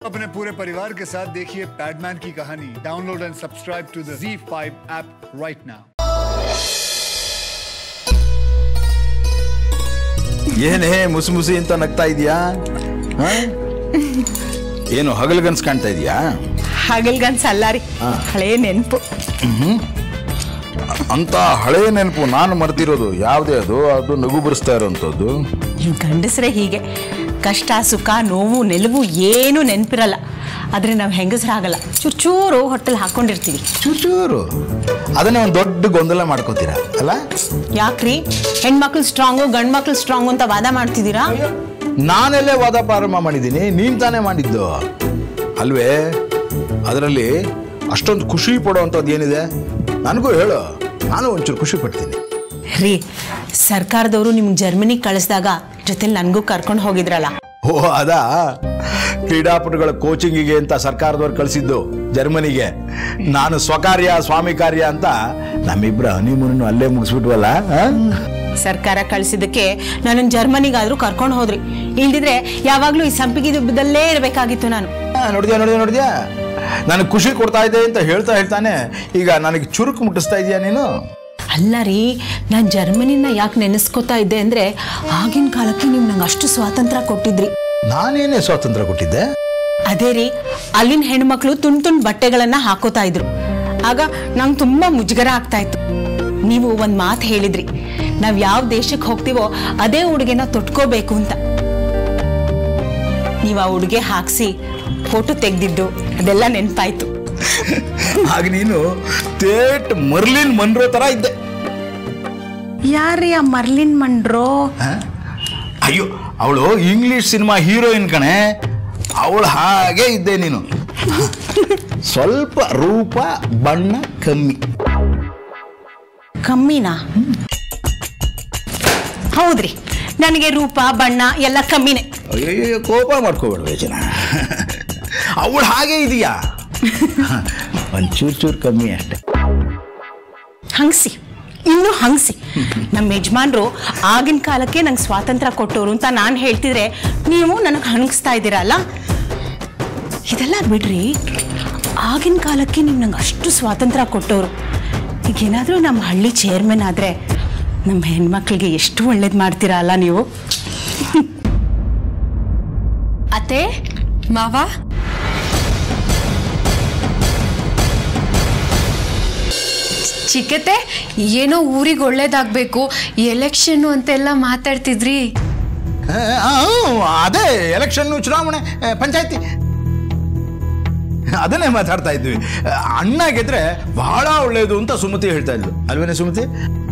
अपने पूरे परिवार के साथ देखिए पैडमैन की कहानी download and subscribe to the Z5 app right now ಏನೇ ಮುಸಿ ಮುಸಿ ಅಂತ ನಗ್ತಾ ಇದೀಯಾ ಹ? ಏನು ಹಗಲ್ಗನ್ಸ್ ಕಾಣ್ತಾ ಇದೀಯಾ ಹಗಲ್ಗನ್ಸ್ ಅಲ್ಲ ರೀ ಹಳೇ ನೆನಪು ಅಂತ ಹಳೆ ನೆನಪು ನಾನು ಮರ್ತಿರೋದು ಯಾವುದೇ ಅದು ಅದು ನಗು ಬರಿಸ್ತಾ ಇರೋಂಥದ್ದು ನೀವು ಗಂಡಸ್ರೆ ಹೀಗೆ ಕಷ್ಟ ಸುಖ ನೋವು ನೆಲುವು ಏನೂ ನೆನಪಿರಲ್ಲ ಆದರೆ ನಾವು ಹೆಂಗಸರಾಗಲ್ಲ ಚೂರು ಚೂರು ಹೊಟ್ಟೆಲ್ ಹಾಕೊಂಡಿರ್ತೀವಿ ಚೂರು ಚೂರು ಅದನ್ನೇ ಒಂದು ದೊಡ್ಡ ಗೊಂದಲ ಮಾಡ್ಕೋತೀರಾ ಅಲ್ಲ ಯಾಕ್ರಿ ಹೆಣ್ಮಕ್ಳು ಸ್ಟ್ರಾಂಗು ಗಂಡು ಮಕ್ಳು ಸ್ಟ್ರಾಂಗು ಅಂತ ವಾದ ಮಾಡ್ತಿದ್ದೀರಾ ನಾನೆಲ್ಲೇ ವಾದ ಪ್ರಾರಂಭ ಮಾಡಿದ್ದೀನಿ ನೀನ್ ತಾನೇ ಮಾಡಿದ್ದು ಅಲ್ವೇ ಅದರಲ್ಲಿ ಅಷ್ಟೊಂದು ಖುಷಿ ಪಡೋವಂಥದ್ದು ಏನಿದೆ ನನಗೂ ಹೇಳು ನಾನು ಒಂಚೂರು ಖುಷಿ ಪಡ್ತೀನಿ ರೀ ಸರ್ಕಾರದವರು ನಿಮ್ಗೆ ಜರ್ಮನಿಗೆ ಕಳಿಸಿದಾಗ ಜೊತೆಲಿ ನನಗೂ ಕರ್ಕೊಂಡು ಹೋಗಿದ್ರಲ್ಲ ಓ ಅದಾ ಕ್ರೀಡಾಪಟುಗಳ ಕೋಚಿಂಗಿಗೆ ಅಂತ ಸರ್ಕಾರದವ್ರು ಕಳಿಸಿದ್ದು ಜರ್ಮನಿಗೆ ನಾನು ಸ್ವಕಾರ್ಯ ಸ್ವಾಮಿ ಕಾರ್ಯ ಅಂತ ನಮ್ಮಿಬ್ರ ಹನಿಮೂನನ್ನು ಅಲ್ಲೇ ಮುಗಿಸ್ಬಿಟ್ವಲ್ಲ ಆ? ಸರ್ಕಾರ ಕಳಿಸಿದ್ದಕ್ಕೆ ನಾನು ಜರ್ಮನಿಗಾದ್ರೂ ಕರ್ಕೊಂಡು ಹೋದ್ರಿ ಇಲ್ದಿದ್ರೆ ಯಾವಾಗಲೂ ಈ ಸಂಪಿಗೆ ದುಬ್ಬದಲ್ಲೇ ಇರಬೇಕಾಗಿತ್ತು ನಾನು ಆ, ನೋಡಿದ್ಯಾ ನೋಡಿದ್ಯಾ ನೋಡಿದ್ಯಾ ನನಗೆ ಖುಷಿ ಕೊಡ್ತಾ ಇದೆ ಅಂತ ಹೇಳ್ತಾ ಹೇಳ್ತಾನೆ ಈಗ ನನಗೆ ಚುರುಕು ಮುಟ್ಟಿಸ್ತಾ ಇದೀಯಾ ನೀನು ಅಲ್ಲ ರೀ ನಾನು ಜರ್ಮನಿನ ಯಾಕೆ ನೆನೆಸ್ಕೋತಾ ಇದ್ದೆ ಅಂದ್ರೆ ಆಗಿನ ಕಾಲಕ್ಕೆ ನೀವು ನಂಗೆ ಅಷ್ಟು ಸ್ವಾತಂತ್ರ್ಯ ಕೊಟ್ಟಿದ್ರಿ ನಾನೇನೇ ಸ್ವಾತಂತ್ರ್ಯ ಕೊಟ್ಟಿದ್ದೆ ಅದೇ ರೀ ಅಲ್ಲಿನ ಹೆಣ್ಮಕ್ಳು ತುಂಡ್ ತುಂಡ್ ಬಟ್ಟೆಗಳನ್ನ ಹಾಕೋತಾ ಇದ್ರು ಆಗ ನಂಗೆ ತುಂಬಾ ಮುಜುಗರ ಆಗ್ತಾ ಇತ್ತು ನೀವು ಒಂದ್ ಮಾತು ಹೇಳಿದ್ರಿ ನಾವ್ ಯಾವ ದೇಶಕ್ಕೆ ಹೋಗ್ತೀವೋ ಅದೇ ಉಡುಗೆನ ತೊಟ್ಕೋಬೇಕು ಅಂತ ನೀವು ಆ ಉಡುಗೆ ಹಾಕ್ಸಿ ಫೋಟೋ ತೆಗ್ದಿದ್ದು ಅದೆಲ್ಲ ನೆನಪಾಯ್ತು ಆಗ ನೀನು ತೇಟ್ ಮರ್ಲಿನ್ ಮನ್ರೋ ತರ ಇದ್ದೆ ಯಾರೀ ಆ ಮರ್ಲಿನ್ ಮಂಡ್ರೋ ಆ? ಅಯ್ಯೋ ಅವಳು ಇಂಗ್ಲಿಷ್ ಸಿನಿಮಾ ಹೀರೋಯಿನ್ ಕಣೆ ಅವಳು ಹಾಗೆ ಇದ್ದೆ ನೀನು ಸ್ವಲ್ಪ ರೂಪ ಬಣ್ಣ ಕಮ್ಮಿ ಕಮ್ಮಿನಾ ಹೌದ್ರಿ ನನಗೆ ರೂಪ ಬಣ್ಣ ಎಲ್ಲ ಕಮ್ಮಿನೇ ಅಯ್ಯೋ ಕೋಪ ಮಾಡ್ಕೋಬೇಡ ಜನ ಅವಳು ಹಾಗೆ ಇದೆಯಾ ಒಂದು ಚೂರು ಚೂರು ಕಮ್ಮಿ ಅಷ್ಟೆ ಹಂಗ್ಸಿ ಇನ್ನು ಹಂಗ್ಸಿ ನಮ್ಮ ಯಜಮಾನ್ರು ಆಗಿನ ಕಾಲಕ್ಕೆ ನಂಗೆ ಸ್ವಾತಂತ್ರ್ಯ ಕೊಟ್ಟೋರು ಅಂತ ನಾನು ಹೇಳ್ತಿದ್ರೆ ನೀವು ನನಗೆ ಹಣಗಿಸ್ತಾ ಇದ್ದೀರಲ್ಲ ಇದೆಲ್ಲ ಬಿಡ್ರಿ ಆಗಿನ ಕಾಲಕ್ಕೆ ನೀವು ನಂಗೆ ಅಷ್ಟು ಸ್ವಾತಂತ್ರ್ಯ ಕೊಟ್ಟೋರು ಈಗೇನಾದರೂ ನಮ್ಮ ಹಳ್ಳಿ ಚೇರ್ಮನ್ ಆದರೆ ನಮ್ಮ ಹೆಣ್ಮಕ್ಳಿಗೆ ಎಷ್ಟು ಒಳ್ಳೇದು ಮಾಡ್ತೀರಾ ಅಲ್ಲ ನೀವು ಅತ್ತೆ ಮಾವ ಚಿಕ್ಕತೆ ಏನೋ ಊರಿಗೆ ಒಳ್ಳೇದಾಗಬೇಕು ಎಲೆಕ್ಷನ್ನು ಅಂತೆಲ್ಲ ಮಾತಾಡ್ತಿದ್ರಿ ಆ, ಆ, ಅದೇ ಎಲೆಕ್ಷನ್ನು ಚುನಾವಣೆ ಆ, ಪಂಚಾಯ್ತಿ ಅದನ್ನೇ ಮಾತಾಡ್ತಾ ಇದ್ವಿ ಅಣ್ಣ ಗೆದ್ರೆ ಬಹಳ ಒಳ್ಳೇದು ಅಂತ ಸುಮತಿ ಹೇಳ್ತಾ ಇದ್ಲು ಅಲ್ವೇನೆ ಸುಮತಿ